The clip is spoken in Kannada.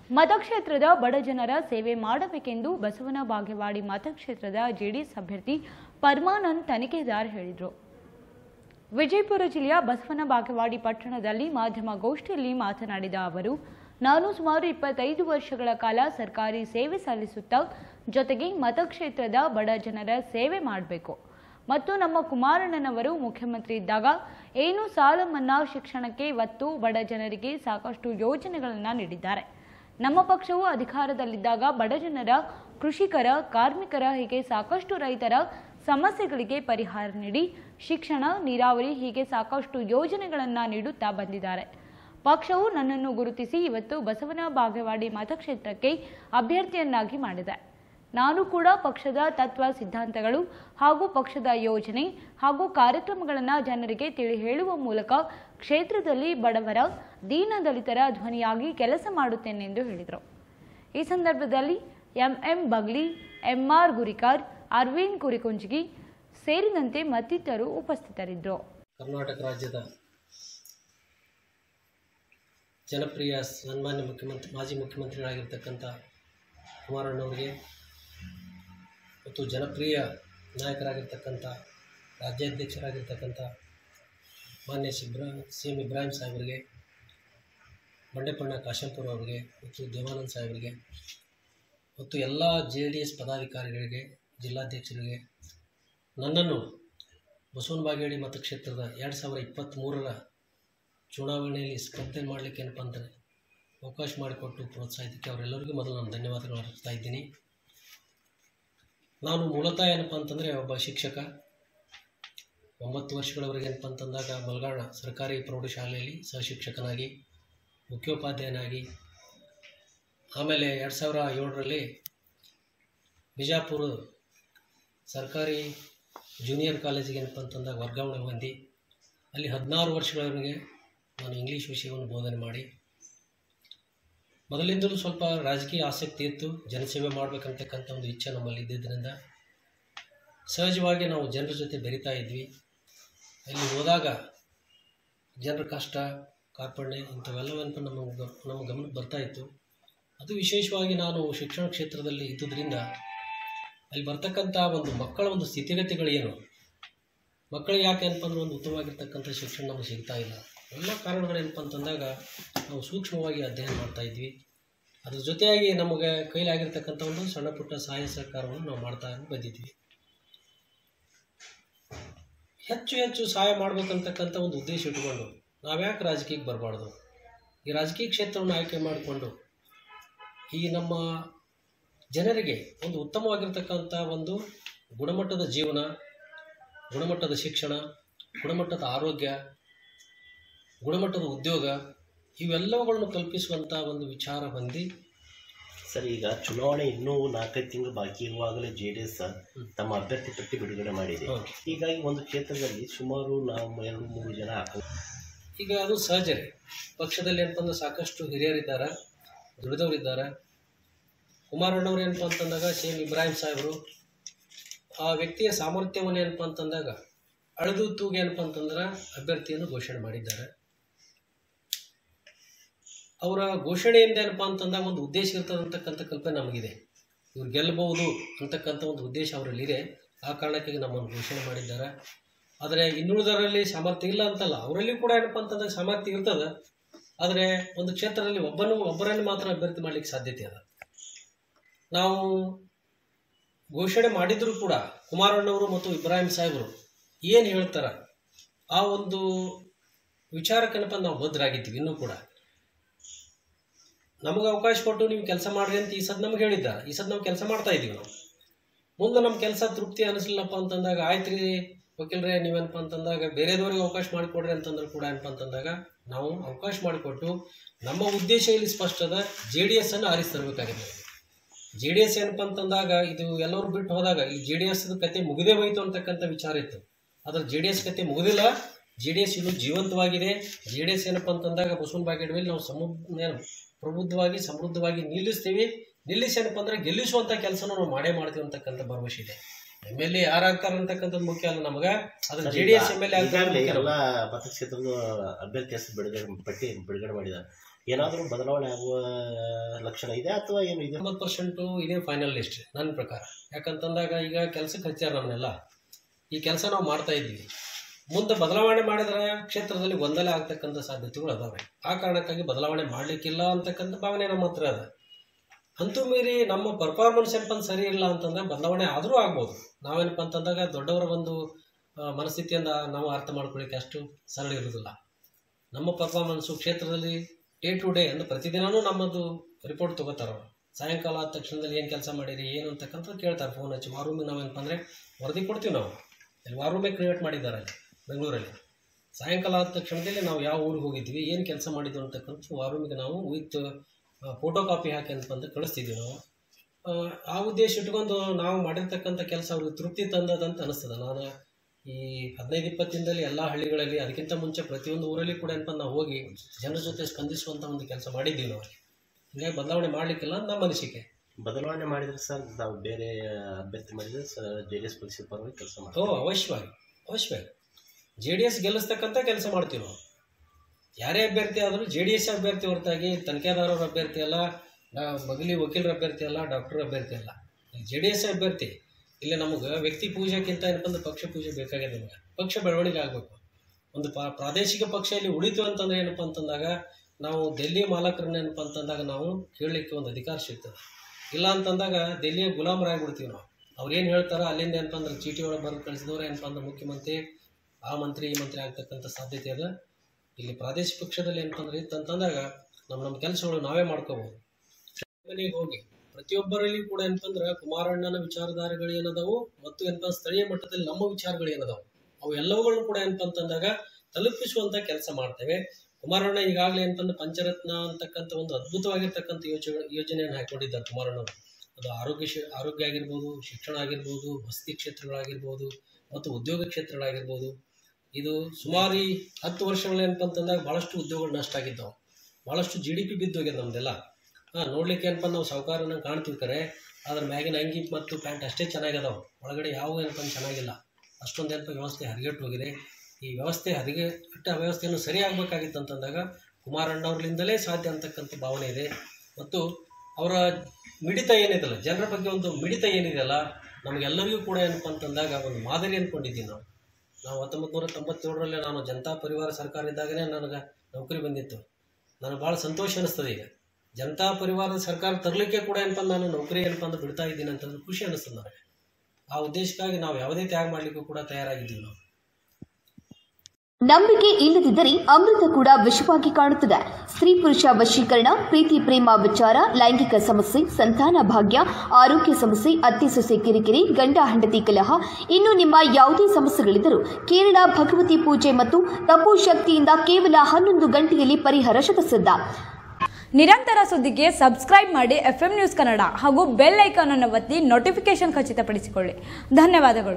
ಮತಕ್ಷೇತ್ರದ ಬಡ ಜನರ ಸೇವೆ ಮಾಡಬೇಕೆಂದು ಬಸವನ ಬಾಗೇವಾಡಿ ಮತಕ್ಷೇತ್ರದ ಜೆಡಿಎಸ್ ಅಭ್ಯರ್ಥಿ ಪರಮಾನಂದ್ ತನಿಖೇದಾರ್ ಹೇಳಿದರು ವಿಜಯಪುರ ಜಿಲ್ಲೆಯ ಬಸವನ ಬಾಗೇವಾಡಿ ಪಟ್ಟಣದಲ್ಲಿ ಮಾಧ್ಯಮ ಗೋಷ್ಠಿಯಲ್ಲಿ ಮಾತನಾಡಿದ ಅವರು ನಾನು ಸುಮಾರು ಇಪ್ಪತ್ತೈದು ವರ್ಷಗಳ ಕಾಲ ಸರ್ಕಾರಿ ಸೇವೆ ಸಲ್ಲಿಸುತ್ತಾ ಜೊತೆಗೆ ಮತಕ್ಷೇತ್ರದ ಬಡ ಜನರ ಸೇವೆ ಮಾಡಬೇಕು ಮತ್ತು ನಮ್ಮ ಕುಮಾರಣ್ಣನವರು ಮುಖ್ಯಮಂತ್ರಿ ಇದ್ದಾಗ ಏನು ಸಾಲ ಮನ್ನಾ ಶಿಕ್ಷಣಕ್ಕೆ ಒತ್ತು ಬಡ ಜನರಿಗೆ ಸಾಕಷ್ಟು ಯೋಜನೆಗಳನ್ನು ನೀಡಿದ್ದಾರೆ ನಮ್ಮ ಪಕ್ಷವು ಅಧಿಕಾರದಲ್ಲಿದ್ದಾಗ ಬಡ ಜನರ ಕೃಷಿಕರ ಕಾರ್ಮಿಕರ ಹೀಗೆ ಸಾಕಷ್ಟು ರೈತರ ಸಮಸ್ಯೆಗಳಿಗೆ ಪರಿಹಾರ ನೀಡಿ ಶಿಕ್ಷಣ ನೀರಾವರಿ ಹೀಗೆ ಸಾಕಷ್ಟು ಯೋಜನೆಗಳನ್ನು ನೀಡುತ್ತಾ ಬಂದಿದ್ದಾರೆ ಪಕ್ಷವು ನನ್ನನ್ನು ಗುರುತಿಸಿ ಇವತ್ತು ಬಸವನ ಬಾಗೇವಾಡಿ ಮತಕ್ಷೇತ್ರಕ್ಕೆ ಅಭ್ಯರ್ಥಿಯನ್ನಾಗಿ ಮಾಡಿದೆ ನಾನು ಕೂಡ ಪಕ್ಷದ ತತ್ವ ಸಿದ್ಧಾಂತಗಳು ಹಾಗೂ ಪಕ್ಷದ ಯೋಜನೆ ಹಾಗೂ ಕಾರ್ಯಕ್ರಮಗಳನ್ನು ಜನರಿಗೆ ತಿಳಿ ಹೇಳುವ ಮೂಲಕ ಕ್ಷೇತ್ರದಲ್ಲಿ ಬಡವರ ದೀನದಲಿತರ ಧ್ವನಿಯಾಗಿ ಕೆಲಸ ಮಾಡುತ್ತೇನೆ ಎಂದು ಹೇಳಿದರು ಈ ಸಂದರ್ಭದಲ್ಲಿ ಎಂಎಂ ಬಗ್ಲಿ ಎಂಆರ್ ಗುರಿಕಾರ್ ಅರವಿಂದ್ ಕುರಿಕುಂಜಗಿ ಸೇರಿದಂತೆ ಮತ್ತಿತರರು ಉಪಸ್ಥಿತರಿದ್ದರು ಕರ್ನಾಟಕ ರಾಜ್ಯದ ಜನಪ್ರಿಯ ಸನ್ಮಾನ್ಯ ಮುಖ್ಯಮಂತ್ರಿ ಮಾಜಿ ಮುಖ್ಯಮಂತ್ರಿಗಳಾಗಿರ್ತಕ್ಕಂಥ ಕುಮಾರಣ್ಣವರಿಗೆ ಮತ್ತು ಜನಪ್ರಿಯ ನಾಯಕರಾಗಿರ್ತಕ್ಕಂಥ ರಾಜ್ಯಾಧ್ಯಕ್ಷರಾಗಿರ್ತಕ್ಕಂಥ ಮಾನ್ಯ ಶಿಬ್ರ ಸಿ ಎಂ ಇಬ್ರಾಹಿಂ ಸಾಹೇಬರಿಗೆ ಬಂಡೆಪಣ್ಣ ಕಾಶಂಪುರ ಅವರಿಗೆ ಮತ್ತು ದೇವಾನಂದ್ ಸಾಹೇಬರಿಗೆ ಮತ್ತು ಎಲ್ಲ ಜೆ ಡಿ ಎಸ್ ಪದಾಧಿಕಾರಿಗಳಿಗೆ ಜಿಲ್ಲಾಧ್ಯಕ್ಷರಿಗೆ ನನ್ನನ್ನು ಬಸವನ ಬಾಗೇವಾಡಿ ಮತಕ್ಷೇತ್ರದ ಎರಡು ಸಾವಿರ ಇಪ್ಪತ್ತ್ಮೂರರ ಚುನಾವಣೆಯಲ್ಲಿ ಸ್ಪರ್ಧೆ ಮಾಡಲಿಕ್ಕೆ ಏನಪ್ಪ ಅಂದರೆ ಅವಕಾಶ ಮಾಡಿಕೊಟ್ಟು ಪ್ರೋತ್ಸಾಹಿದ್ದಕ್ಕೆ ಅವರೆಲ್ಲರಿಗೂ ಮೊದಲು ನಾನು ಧನ್ಯವಾದಗಳು ಅರ್ಪಿಸ್ತಾ ಇದ್ದೀನಿ ನಾನು ಮೂಲತಃ ಏನಪ್ಪ ಅಂತಂದರೆ ಒಬ್ಬ ಶಿಕ್ಷಕ ಒಂಬತ್ತು ವರ್ಷಗಳವರೆಗೆ ಏನಪ್ಪ ಅಂತಂದಾಗ ಮಲ್ಗಾಣ ಸರ್ಕಾರಿ ಪ್ರೌಢಶಾಲೆಯಲ್ಲಿ ಸಹಶಿಕ್ಷಕನಾಗಿ ಮುಖ್ಯೋಪಾಧ್ಯಾಯನಾಗಿ ಆಮೇಲೆ ಎರಡು ಸಾವಿರ ಏಳರಲ್ಲಿ ಬಿಜಾಪುರ ಸರ್ಕಾರಿ ಜೂನಿಯರ್ ಕಾಲೇಜಿಗೆ ಏನಪ್ಪ ಅಂತಂದಾಗ ವರ್ಗಾವಣೆ ಹೊಂದಿ ಅಲ್ಲಿ ಹದಿನಾರು ವರ್ಷಗಳವರೆಗೆ ನಾನು ಇಂಗ್ಲೀಷ್ ವಿಷಯವನ್ನು ಬೋಧನೆ ಮಾಡಿ ಮೊದಲಿಂದಲೂ ಸ್ವಲ್ಪ ರಾಜಕೀಯ ಆಸಕ್ತಿ ಇತ್ತು ಜನಸೇವೆ ಮಾಡಬೇಕಂತಕ್ಕಂಥ ಒಂದು ಇಚ್ಛೆ ನಮ್ಮಲ್ಲಿ ಇದ್ದಿದ್ದರಿಂದ ಸಹಜವಾಗಿ ನಾವು ಜನರ ಜೊತೆ ಬೆರಿತಾ ಇದ್ವಿ ಅಲ್ಲಿ ಹೋದಾಗ ಜನರ ಕಷ್ಟ ಕಾರ್ಪಣ್ಯ ಇಂಥವೆಲ್ಲವಂತ ನಮ್ಮ ಗ- ನಮ್ಮ ಗಮನಕ್ಕೆ ಬರ್ತಾ ಇತ್ತು ಅದು ವಿಶೇಷವಾಗಿ ನಾನು ಶಿಕ್ಷಣ ಕ್ಷೇತ್ರದಲ್ಲಿ ಇದ್ದುದರಿಂದ ಅಲ್ಲಿ ಬರ್ತಕ್ಕಂಥ ಒಂದು ಮಕ್ಕಳ ಒಂದು ಸ್ಥಿತಿಗತಿಗಳು ಏನು ಮಕ್ಕಳಿಗೆ ಯಾಕೆ ಏನಪ್ಪ ಅಂದ್ರೆ ಒಂದು ಉತ್ತಮವಾಗಿರ್ತಕ್ಕಂಥ ಶಿಕ್ಷಣ ನಮಗೆ ಸಿಗ್ತಾ ಇಲ್ಲ ಎಲ್ಲ ಕಾರಣಗಳೇನಪ್ಪ ಅಂತಂದಾಗ ನಾವು ಸೂಕ್ಷ್ಮವಾಗಿ ಅಧ್ಯಯನ ಮಾಡ್ತಾ ಇದ್ವಿ ಅದ್ರ ಜೊತೆಯಾಗಿ ನಮಗೆ ಕೈಲಾಗಿರ್ತಕ್ಕಂಥ ಒಂದು ಸಣ್ಣ ಪುಟ್ಟ ಸಹಾಯ ಸಹಕಾರವನ್ನು ನಾವು ಮಾಡ್ತಾ ಬಂದಿದ್ವಿ ಹೆಚ್ಚು ಹೆಚ್ಚು ಸಹಾಯ ಮಾಡ್ಬೇಕಂತಕ್ಕಂಥ ಒಂದು ಉದ್ದೇಶ ಇಟ್ಕೊಂಡು ನಾವ್ಯಾಕೆ ರಾಜಕೀಯಕ್ಕೆ ಬರಬಾರ್ದು ಈ ರಾಜಕೀಯ ಕ್ಷೇತ್ರವನ್ನು ಆಯ್ಕೆ ಮಾಡಿಕೊಂಡು ಈ ನಮ್ಮ ಜನರಿಗೆ ಒಂದು ಉತ್ತಮವಾಗಿರ್ತಕ್ಕಂಥ ಒಂದು ಗುಣಮಟ್ಟದ ಜೀವನ ಗುಣಮಟ್ಟದ ಶಿಕ್ಷಣ ಗುಣಮಟ್ಟದ ಆರೋಗ್ಯ ಗುಣಮಟ್ಟದ ಉದ್ಯೋಗ ಇವೆಲ್ಲವುಗಳನ್ನು ಕಲ್ಪಿಸುವಂಥ ಒಂದು ವಿಚಾರ ಹೊಂದಿ ಸರ್ ಈಗ ಚುನಾವಣೆ ಇನ್ನೂ ನಾಲ್ಕೈದು ತಿಂಗಳು ಬಾಕಿ ಇರುವಾಗಲೇ ಜೆ ಡಿ ಎಸ್ ತಮ್ಮ ಅಭ್ಯರ್ಥಿ ಪಟ್ಟಿ ಬಿಡುಗಡೆ ಮಾಡಿದೆ ಹೌದು. ಹೀಗಾಗಿ ಒಂದು ಕ್ಷೇತ್ರದಲ್ಲಿ ಸುಮಾರು ನಾವು ಎರಡು ಮೂರು ಜನ ಹಾಕ ಈಗ ಅದು ಸಹಜ ರೀ ಪಕ್ಷದಲ್ಲಿ ಏನಪ್ಪ ಅಂದ್ರೆ ಸಾಕಷ್ಟು ಹಿರಿಯರಿದ್ದಾರೆ ದುಡಿದವರಿದ್ದಾರೆ ಕುಮಾರಣ್ಣವ್ರು ಏನಪ್ಪ ಅಂತಂದಾಗ ಸಿ ಎಂ ಇಬ್ರಾಹಿಂ ಸಾಹೇಬರು ಆ ವ್ಯಕ್ತಿಯ ಸಾಮರ್ಥ್ಯವನ್ನು ಏನಪ್ಪ ಅಂತಂದಾಗ ಅಳೆದು ತೂಗಿ ಏನಪ್ಪ ಅಂತಂದ್ರೆ ಅಭ್ಯರ್ಥಿಯನ್ನು ಘೋಷಣೆ ಮಾಡಿದ್ದಾರೆ ಅವರ ಘೋಷಣೆಯಿಂದ ಏನಪ್ಪ ಅಂತಂದಾಗ ಒಂದು ಉದ್ದೇಶ ಇರ್ತದೆ ಅಂತಕ್ಕಂಥ ಕಲ್ಪನೆ ನಮಗಿದೆ ಇವ್ರು ಗೆಲ್ಲಬಹುದು ಅಂತಕ್ಕಂಥ ಒಂದು ಉದ್ದೇಶ ಅವರಲ್ಲಿದೆ ಆ ಕಾರಣಕ್ಕಾಗಿ ನಮ್ಮನ್ನು ಘೋಷಣೆ ಮಾಡಿದ್ದಾರೆ ಆದರೆ ಇನ್ನುಳಿದವರಲ್ಲಿ ಸಾಮರ್ಥ್ಯ ಇಲ್ಲ ಅಂತಲ್ಲ ಅವರಲ್ಲಿ ಕೂಡ ಏನಪ್ಪ ಅಂತಂದಾಗ ಸಾಮರ್ಥ್ಯ ಇರ್ತದೆ ಆದರೆ ಒಂದು ಕ್ಷೇತ್ರದಲ್ಲಿ ಒಬ್ಬನು ಒಬ್ಬರನ್ನು ಮಾತ್ರ ಅಭ್ಯರ್ಥಿ ಮಾಡಲಿಕ್ಕೆ ಸಾಧ್ಯತೆ ಅದ ನಾವು ಘೋಷಣೆ ಮಾಡಿದರೂ ಕೂಡ ಕುಮಾರಣ್ಣವರು ಮತ್ತು ಇಬ್ರಾಹಿಂ ಸಾಹೇಬರು ಏನು ಹೇಳ್ತಾರೆ ಆ ಒಂದು ವಿಚಾರಕ್ಕೇನಪ್ಪ ನಾವು ಬದ್ಧರಾಗಿದ್ದೀವಿ ಇನ್ನೂ ಕೂಡ ನಮಗೆ ಅವಕಾಶ ಕೊಟ್ಟು ನೀವು ಕೆಲಸ ಮಾಡ್ರಿ ಅಂತ ಈ ಸದ್ ನಮ್ಗೆ ಹೇಳಿದ್ದಾರೆ ಈ ಸದ್ ನಾವು ಕೆಲಸ ಮಾಡ್ತಾ ಇದ್ದೀವಿ ನಾವು ಮುಂದೆ ನಮ್ಮ ಕೆಲಸ ತೃಪ್ತಿ ಅನಿಸ್ಲಿಲ್ಲಪ್ಪ ಅಂತಂದಾಗ ಆಯ್ತು ರೀ ವಕೀಲರೇ ನೀವೇನಪ್ಪ ಅಂತಂದಾಗ ಬೇರೆದವ್ರಿಗೆ ಅವಕಾಶ ಮಾಡಿಕೊಡ್ರಿ ಅಂತಂದ್ರೆ ಕೂಡ ಏನಪ್ಪ ಅಂತಂದಾಗ ನಾವು ಅವಕಾಶ ಮಾಡಿಕೊಟ್ಟು ನಮ್ಮ ಉದ್ದೇಶ ಇಲ್ಲಿ ಸ್ಪಷ್ಟ ಅದ ಜೆ ಡಿ ಎಸ್ ಅನ್ನು ಆರಿಸಿ ತರಬೇಕಾಗಿದೆ ಜೆ ಡಿ ಎಸ್ ಏನಪ್ಪ ಅಂತಂದಾಗ ಇದು ಎಲ್ಲರೂ ಬಿಟ್ಟು ಹೋದಾಗ ಈ ಜೆ ಡಿ ಎಸ್ ಕತೆ ಮುಗಿದೇ ಹೋಯ್ತು ಅಂತಕ್ಕಂಥ ವಿಚಾರ ಇತ್ತು ಅದ್ರ ಜೆ ಡಿ ಎಸ್ ಕತೆ ಮುಗಿದಿಲ್ಲ ಜೆ ಡಿ ಎಸ್ ಇನ್ನೂ ಜೀವಂತವಾಗಿದೆ ಜೆ ಡಿ ಎಸ್ ಏನಪ್ಪ ಅಂತಂದಾಗ ಬಸವನ ಬಾಗೇಟ್ ಮೇಲೆ ನಾವು ಸಮುದ್ರ ಏನು ಪ್ರಬುದ್ಧವಾಗಿ ಸಮೃದ್ಧವಾಗಿ ನಿಲ್ಲಿಸ್ತೀವಿ ನಿಲ್ಲಿಸಿ ಏನಪ್ಪ ಅಂದ್ರೆ ಗೆಲ್ಲಿಸುವಂಥ ಕೆಲಸನ ನಾವು ಮಾಡೇ ಮಾಡ್ತೀವಿ ಅಂತಕ್ಕಂಥ ಭರವಸೆ ಇದೆ ಎಮ್ ಎಲ್ ಎ ಯಾರಾಗ್ತಾರೆ ಅಂತಕ್ಕಂಥದ್ದು ಮುಖ್ಯ ಅಲ್ಲ ನಮಗೆ ಅದನ್ನ J D S M L A ಈಗಾಗಲೇ ಎಲ್ಲ ಮತಕ್ಷೇತ್ರದ ಅಭ್ಯರ್ಥಿ ಹೆಸರು ಬಿಡುಗಡೆ ಪಟ್ಟಿ ಬಿಡುಗಡೆ ಮಾಡಿದ್ದಾರೆ ಏನಾದರೂ ಬದಲಾವಣೆ ಆಗುವ ಲಕ್ಷಣ ಇದೆ ಅಥವಾ ಏನು ಇದೆ ತೊಂಬತ್ತು ಪರ್ಸೆಂಟು ಇದೇ ಫೈನಲ್ ಲಿಸ್ಟ್ ನನ್ನ ಪ್ರಕಾರ ಯಾಕಂತಂದಾಗ ಈಗ ಕೆಲಸಕ್ಕೆ ಹಚ್ಚಾರ ನಮ್ಮನ್ನೆಲ್ಲ ಈ ಕೆಲಸ ನಾವು ಮಾಡ್ತಾ ಇದ್ವಿ ಮುಂದೆ ಬದಲಾವಣೆ ಮಾಡಿದ್ರೆ ಕ್ಷೇತ್ರದಲ್ಲಿ ಗೊಂದಲ ಆಗ್ತಕ್ಕಂಥ ಸಾಧ್ಯತೆಗಳು ಅದಾವೆ ಆ ಕಾರಣಕ್ಕಾಗಿ ಬದಲಾವಣೆ ಮಾಡಲಿಕ್ಕಿಲ್ಲ ಅಂತಕ್ಕಂಥ ಭಾವನೆ ನಮ್ಮ ಹತ್ರ ಅದ ಅಂತೂ ಮೀರಿ ನಮ್ಮ ಪರ್ಫಾರ್ಮೆನ್ಸ್ ಏನಪ್ಪ ಸರಿ ಇಲ್ಲ ಅಂತಂದ್ರೆ ಬದಲಾವಣೆ ಆದರೂ ಆಗ್ಬೋದು ನಾವೇನಪ್ಪ ಅಂತಂದಾಗ ದೊಡ್ಡವರ ಒಂದು ಆ, ಮನಸ್ಥಿತಿಯಿಂದ ನಾವು ಅರ್ಥ ಮಾಡ್ಕೊಳ್ಳಿಕ್ಕೆ ಅಷ್ಟು ಸರಳ ಇರೋದಿಲ್ಲ ನಮ್ಮ ಪರ್ಫಾರ್ಮೆನ್ಸು ಕ್ಷೇತ್ರದಲ್ಲಿ ಡೇ ಟು ಡೇ ಅಂದ್ರೆ ಪ್ರತಿದಿನವೂ ನಮ್ಮದು ರಿಪೋರ್ಟ್ ತೊಗೋತಾರೆ ಅವರು ಸಾಯಂಕಾಲ ಆದ ತಕ್ಷಣದಲ್ಲಿ ಏನು ಕೆಲಸ ಮಾಡಿರಿ ಏನು ಅಂತಕ್ಕಂಥದ್ದು ಕೇಳ್ತಾರೆ ಫೋನ್ ಹಚ್ಚಿ ವಾರ್ ರೂಮಿಗೆ ನಾವೇನಪ್ಪ ಅಂದರೆ ವರದಿ ಕೊಡ್ತೀವಿ ನಾವು ಇಲ್ಲಿ ವಾರ್ ರೂಮೇ ಕ್ರಿಯೇಟ್ ಮಾಡಿದ್ದಾರೆ ಅಲ್ಲಿ ಬೆಂಗಳೂರಲ್ಲಿ ಸಾಯಂಕಾಲ ಆದ ತಕ್ಷಣದಲ್ಲಿ ನಾವು ಯಾವ ಊರಿಗೆ ಹೋಗಿದ್ವಿ ಏನು ಕೆಲಸ ಮಾಡಿದ್ವಿ ಅಂತಕ್ಕಂಥ ವಾರ್ ರೂಮಿಗೆ ನಾವು ವಿತ್ ಫೋಟೋ ಕಾಪಿ ಹಾಕಿ ಅಂತ ಬಂದು ಕಳಿಸ್ತಿದ್ವಿ ನಾವು ಆ, ಆ ಉದ್ದೇಶ ಇಟ್ಕೊಂಡು ನಾವು ಮಾಡಿರ್ತಕ್ಕಂಥ ಕೆಲಸ ಅವ್ರಿಗೆ ತೃಪ್ತಿ ತಂದದಂತ ಅನಿಸ್ತದೆ ನಾನು ಈ ಹದಿನೈದು ಇಪ್ಪತ್ತು ದಿನದಲ್ಲಿ ಎಲ್ಲ ಹಳ್ಳಿಗಳಲ್ಲಿ ಅದಕ್ಕಿಂತ ಮುಂಚೆ ಪ್ರತಿಯೊಂದು ಊರಲ್ಲಿ ಕೂಡ ಏನಪ್ಪ ನಾವು ಹೋಗಿ ಜನರ ಜೊತೆ ಸ್ಪಂದಿಸುವಂಥ ಒಂದು ಕೆಲಸ ಮಾಡಿದ್ದೀವಿ ನಾವು ಅಲ್ಲಿ ಹಿಂಗಾಗಿ ಬದಲಾವಣೆ ಮಾಡಲಿಕ್ಕಿಲ್ಲ ಅಂತ ನಮ್ಮ ಅನಿಸಿಕೆ ಬದಲಾವಣೆ ಮಾಡಿದ್ರೆ ಸರ್ ನಾವು ಬೇರೆ ಅಭ್ಯರ್ಥಿ ಮಾಡಿದ್ರೆ ಸರ್ ಜೆ ಡಿ ಎಸ್ ಪಕ್ಷದ ಪರವಾಗಿ ಕೆಲಸ ಓ ಮಾಡ್ತೀವಿ ಅವಶ್ಯವಾಗಿ ಅವಶ್ಯವಾಗಿ ಜೆ ಡಿ ಎಸ್ ಗೆಲ್ಲಿಸ್ತಕ್ಕಂಥ ಕೆಲಸ ಮಾಡ್ತೀವಿ ನಾವು ಯಾರೇ ಅಭ್ಯರ್ಥಿ ಆದರೂ ಜೆ ಡಿ ಎಸ್ ಅಭ್ಯರ್ಥಿ ಹೊರತಾಗಿ ತನಿಖೆದಾರರ ಅಭ್ಯರ್ಥಿ ಅಲ್ಲ ನಾ- ಬಗಲಿ ವಕೀಲರ ಅಭ್ಯರ್ಥಿ ಅಲ್ಲ ಡಾಕ್ಟರ್ ಅಭ್ಯರ್ಥಿ ಅಲ್ಲ ಜೆ ಡಿ ಎಸ್ ಅಭ್ಯರ್ಥಿ ಇಲ್ಲಿ ನಮಗೆ ವ್ಯಕ್ತಿ ಪೂಜೆಗಿಂತ ಏನಪ್ಪ ಅಂದ್ರೆ ಪಕ್ಷ ಪೂಜೆ ಬೇಕಾಗಿದೆ ನಮಗೆ ಪಕ್ಷ ಬೆಳವಣಿಗೆ ಆಗಬೇಕು ಒಂದು ಪಾ ಪ್ರಾದೇಶಿಕ ಪಕ್ಷ ಇಲ್ಲಿ ಉಳಿತು ಅಂತಂದ್ರೆ ಏನಪ್ಪ ಅಂತಂದಾಗ ನಾವು ದೆಲ್ಲಿ ಮಾಲಕರನ್ನ ಏನಪ್ಪ ಅಂತಂದಾಗ ನಾವು ಕೇಳಲಿಕ್ಕೆ ಒಂದು ಅಧಿಕಾರ ಸಿಗ್ತದೆ ಇಲ್ಲ ಅಂತಂದಾಗ ದೆಲ್ಲಿಯ ಗುಲಾಮರಾಗ್ಬಿಡ್ತೀವಿ ನಾವು ಅವ್ರು ಏನು ಹೇಳ್ತಾರೋ ಅಲ್ಲಿಂದ ಏನಪ್ಪ ಅಂದ್ರೆ ಚೀಟಿ ಒಳಗೆ ಬರೆದು ಕಳಿಸಿದವ್ರು ಏನಪ್ಪ ಅಂದ್ರೆ ಮುಖ್ಯಮಂತ್ರಿ ಆ ಮಂತ್ರಿ ಈ ಮಂತ್ರಿ ಆಗ್ತಕ್ಕಂಥ ಸಾಧ್ಯತೆ ಅದ ಇಲ್ಲಿ ಪ್ರಾದೇಶಿಕ ಪಕ್ಷದಲ್ಲಿ ಏನಪ್ಪ ಅಂದ್ರೆ ಇತ್ತು ಅಂತಂದಾಗ ನಮ್ಮ ನಮ್ಮ ಕೆಲಸಗಳು ನಾವೇ ಮಾಡ್ಕೋಬೋದು ಮನೆಗೆ ಹೋಗಿ ಪ್ರತಿಯೊಬ್ಬರಲ್ಲಿ ಕೂಡ ಏನಪ್ಪ ಅಂದ್ರೆ ಕುಮಾರಣ್ಣನ ವಿಚಾರಧಾರೆಗಳು ಏನದಾವು ಮತ್ತು ಏನಪ್ಪ ಸ್ಥಳೀಯ ಮಟ್ಟದಲ್ಲಿ ನಮ್ಮ ವಿಚಾರಗಳು ಏನದಾವು ಅವು ಎಲ್ಲವುಗಳನ್ನು ಕೂಡ ಏನಪ್ಪ ಅಂತಂದಾಗ ತಲುಪಿಸುವಂತ ಕೆಲಸ ಮಾಡ್ತೇವೆ ಕುಮಾರಣ್ಣ ಈಗಾಗಲೇ ಏನಂತಂದ್ರೆ ಪಂಚರತ್ನ ಅಂತಕ್ಕಂಥ ಒಂದು ಅದ್ಭುತವಾಗಿರ್ತಕ್ಕಂಥ ಯೋಜನೆ ಯೋಜನೆಯನ್ನು ಹಾಕೊಂಡಿದ್ದಾರೆ ಕುಮಾರಣ್ಣವರು ಅದು ಆರೋಗ್ಯ ಶಿ- ಆರೋಗ್ಯ ಆಗಿರ್ಬೋದು ಶಿಕ್ಷಣ ಆಗಿರ್ಬೋದು ವಸತಿ ಕ್ಷೇತ್ರಗಳಾಗಿರ್ಬೋದು ಮತ್ತು ಉದ್ಯೋಗ ಕ್ಷೇತ್ರಗಳಾಗಿರ್ಬೋದು ಇದು ಸುಮಾರು ಈ ಹತ್ತು ವರ್ಷಗಳ ಏನಪ್ಪ ಅಂತಂದಾಗ ಭಾಳಷ್ಟು ಉದ್ಯೋಗಗಳು ನಷ್ಟ ಆಗಿದ್ದಾವೆ ಭಾಳಷ್ಟು ಜಿ ಡಿ ಪಿ ಬಿದ್ದೋಗ್ಯದ ನಮ್ದೆಲ್ಲ ಹಾಂ ನೋಡ್ಲಿಕ್ಕೆ ಏನಪ್ಪ ನಾವು ಸಾವುಕಾರನ ಕಾಣ್ತೀವಿ ಕರೆ ಅದ್ರ ಮ್ಯಾಗಿನ ಅಂಗಿ ಮತ್ತು ಪ್ಯಾಂಟ್ ಅಷ್ಟೇ ಚೆನ್ನಾಗದಾವೆ ಒಳಗಡೆ ಯಾವ ಏನಪ್ಪ ಅಂದ್ರೆ ಚೆನ್ನಾಗಿಲ್ಲ ಅಷ್ಟೊಂದು ಏನಪ್ಪ ವ್ಯವಸ್ಥೆ ಹದಗೆಟ್ಟು ಹೋಗಿದೆ ಈ ವ್ಯವಸ್ಥೆ ಹದಗೆಟ್ಟ ವ್ಯವಸ್ಥೆಯನ್ನು ಸರಿ ಆಗ್ಬೇಕಾಗಿತ್ತು ಅಂತಂದಾಗ ಕುಮಾರಣ್ಣವ್ರಲಿಂದಲೇ ಸಾಧ್ಯ ಅಂತಕ್ಕಂಥ ಭಾವನೆ ಇದೆ ಮತ್ತು ಅವರ ಮಿಡಿತ ಏನಿದೆಯಲ್ಲ ಜನರ ಬಗ್ಗೆ ಒಂದು ಮಿಡಿತ ಏನಿದೆಯಲ್ಲ ನಮಗೆಲ್ಲರಿಗೂ ಕೂಡ ಏನಪ್ಪ ಅಂತಂದಾಗ ಒಂದು ಮಾದರಿ ಅಂದ್ಕೊಂಡಿದ್ದೀವಿ ನಾವು ನಾವು ಹತ್ತೊಂಬತ್ತು ನೂರ ತೊಂಬತ್ತೇಳರಲ್ಲೇ ನಾನು ಜನತಾ ಪರಿವಾರ ಸರ್ಕಾರ ಇದ್ದಾಗಲೇ ನನಗೆ ನೌಕರಿ ಬಂದಿತ್ತು ನನಗೆ ಭಾಳ ಸಂತೋಷ ಅನಿಸ್ತದೆ ಈಗ ಜನತಾ ಪರಿವಾರದ ಸರ್ಕಾರ ತರಲಿಕ್ಕೆ ಕೂಡ ಏನಪ್ಪ ನಾನು ನೌಕರಿ ಏನಪ್ಪ ಅಂದ್ರೆ ಬಿಡ್ತಾ ಇದ್ದೀನಿ ಅಂತಂದ್ರೆ ಖುಷಿ ಅನಿಸ್ತದೆ ನನಗೆ ಆ ಉದ್ದೇಶಕ್ಕಾಗಿ ನಾವು ಯಾವುದೇ ತ್ಯಾಗ ಮಾಡಲಿಕ್ಕೂ ಕೂಡ ತಯಾರಾಗಿದ್ದೀವಿ ನಾವು ನಂಬಿಕೆ ಇಲ್ಲದಿದ್ದರೆ ಅಮೃತ ಕೂಡ ವಿಷವಾಗಿ ಕಾಣುತ್ತದೆ ಸ್ತ್ರೀ ಪುರುಷ ವಶೀಕರಣ ಪ್ರೀತಿ ಪ್ರೇಮ ವಿಚಾರ ಲೈಂಗಿಕ ಸಮಸ್ಯೆ ಸಂತಾನ ಭಾಗ್ಯ ಆರೋಗ್ಯ ಸಮಸ್ಯೆ ಅತ್ತೆ ಸೊಸೆ ಕಿರಿಕಿರಿ ಗಂಡ ಹೆಂಡತಿ ಕಲಹ ಇನ್ನು ನಿಮ್ಮ ಯಾವುದೇ ಸಮಸ್ಯೆಗಳಿದ್ದರೂ ಕೇರಳ ಭಗವತಿ ಪೂಜೆ ಮತ್ತು ತಪು ಶಕ್ತಿಯಿಂದ ಕೇವಲ ಹನ್ನೊಂದು ಗಂಟೆಯಲ್ಲಿ ಪರಿಹಾರ ಶತಸಿದ್ಧ ನಿರಂತರ ಸುದ್ದಿಗೆ ಸಬ್ಸ್ಕ್ರೈಬ್ ಮಾಡಿ ಎಫ್ ನ್ಯೂಸ್ ಕನ್ನಡ ಹಾಗೂ ಬೆಲ್ ಐಕಾನ್ ಅನ್ನು ಒತ್ತಿ ನೋಟಿಫಿಕೇಶನ್ ಖಚಿತಪಡಿಸಿಕೊಳ್ಳಿ ಧನ್ಯವಾದಗಳು